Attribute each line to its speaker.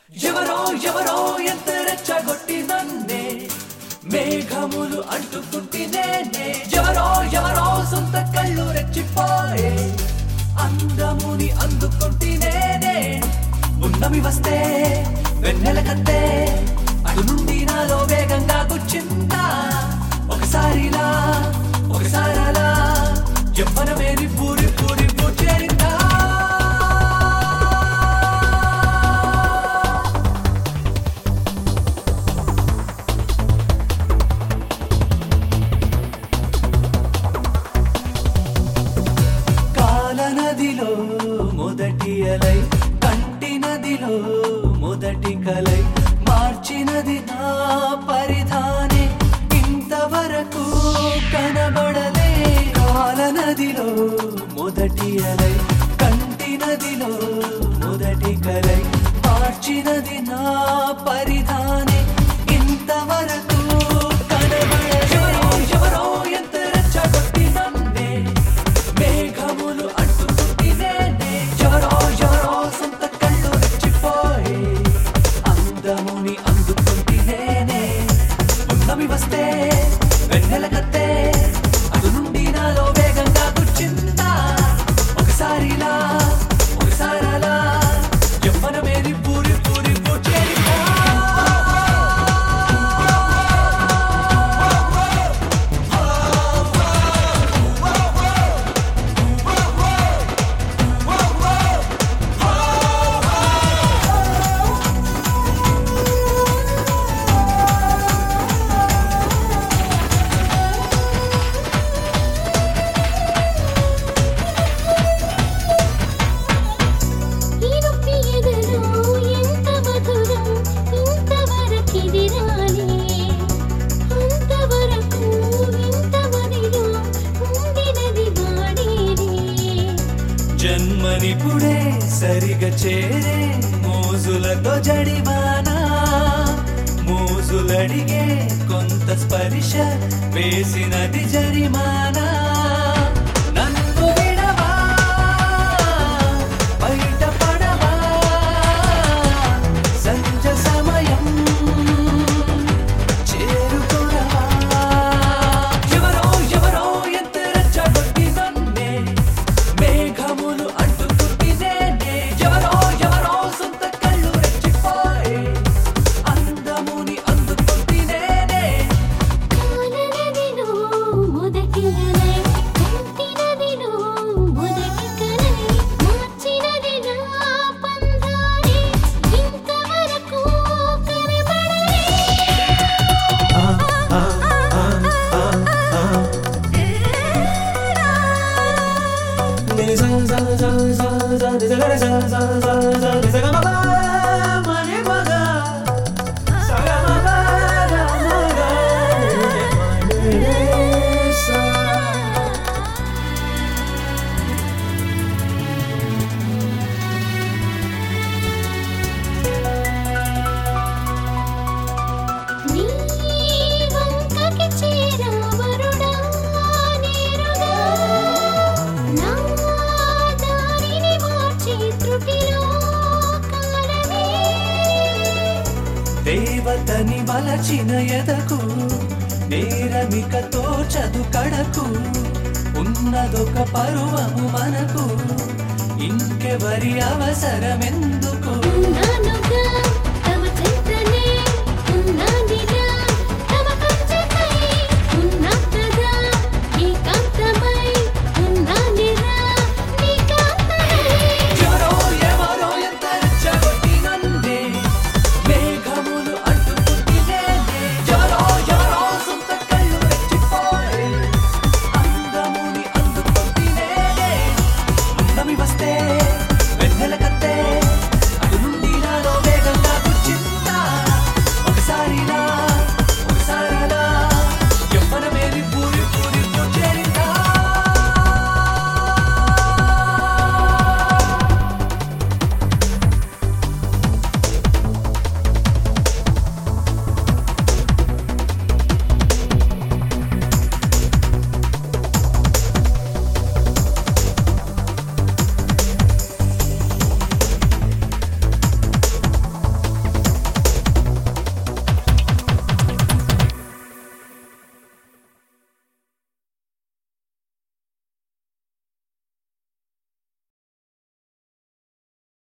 Speaker 1: ఎవరో ఎవరో ఎంత రెచ్చగొట్టి నన్నే మేఘములు అంటుకుంటే నేనే ఎవరో ఎవరో సొంత కళ్ళు రెచ్చిపోయే అందముని అందుకుంటే నేనే ఉన్నమి వస్తే వెన్నెల కత్తే అటు నుండి నాలో వేగంగా కూర్చుందా ఒకసారిలా ఒకసారలా ఎవ్వనమే పూరి పూరి పూచేరిందా కాల నదిలో మొదటి అలై కంటి నదిలో మొదటి కలై మార్చినది నా పరిధానే ఇంతవరకు కనబడలే కాల నదిలో మొదటి అలై కంటి నదిలో మొదటి కలై మార్చినది నా పరిధానే ఇంతవరకు కనబడలే ఎవరో ఎవరో ఎంత రెచ్చగొట్టి నన్నే మేఘములు అంటుకుంటే నేనే ఎవరో ఎవరో సొంత కళ్ళు రెచ్చిపోయి అందముని అందుకుంటే నేనే ఉన్నమి వస్తే వెన్నెల కత్తే అటు నుండి నాలో వేగంగా కూర్చుందా ఒకసారిలా ఒకసారలా ఎవ్వనమేది పూరి పూరి పూచేరిందా
Speaker 2: ఈ నొప్పి ఎదలో ఎంత మధురం ఇంతవరకిది రాలే అంతవరకు ఇంత మదిలో ఉండినది వాడేనే
Speaker 1: జన్మనిపుడే సరిగా చేరే మోజులతో జడివానా మోజులడిగే కొంత స్పర్శ వేసినది జరిమానా నన్ను విడవా బయటపడవా సంజ సమయం చేరుకోరవా ఎవరో ఎవరో ఎంత రెచ్చగొట్టి నన్నే మేఘములు అంటుకుంటే నేనే ఎవరో ఎవరో సొంత కళ్ళు రెచ్చిపోయే అందముని అందుకుంటే నేనే
Speaker 2: కాలనదిలో మొదటి అలై కంటి నదిలో మొదటి కలై మార్చినది నా పంధానే ఇంతవరకు కనబడలే నీ వంకకి చేరావరుడా నేరుగా నా దారిని మార్చే త్రుటిలో కాలమే
Speaker 1: దేవతని వలచిన ఎదకు నేరమిక తోచదు కడకు ఉన్నదొక పరువము మనకు ఇంకెవరి అవసరమెందుకు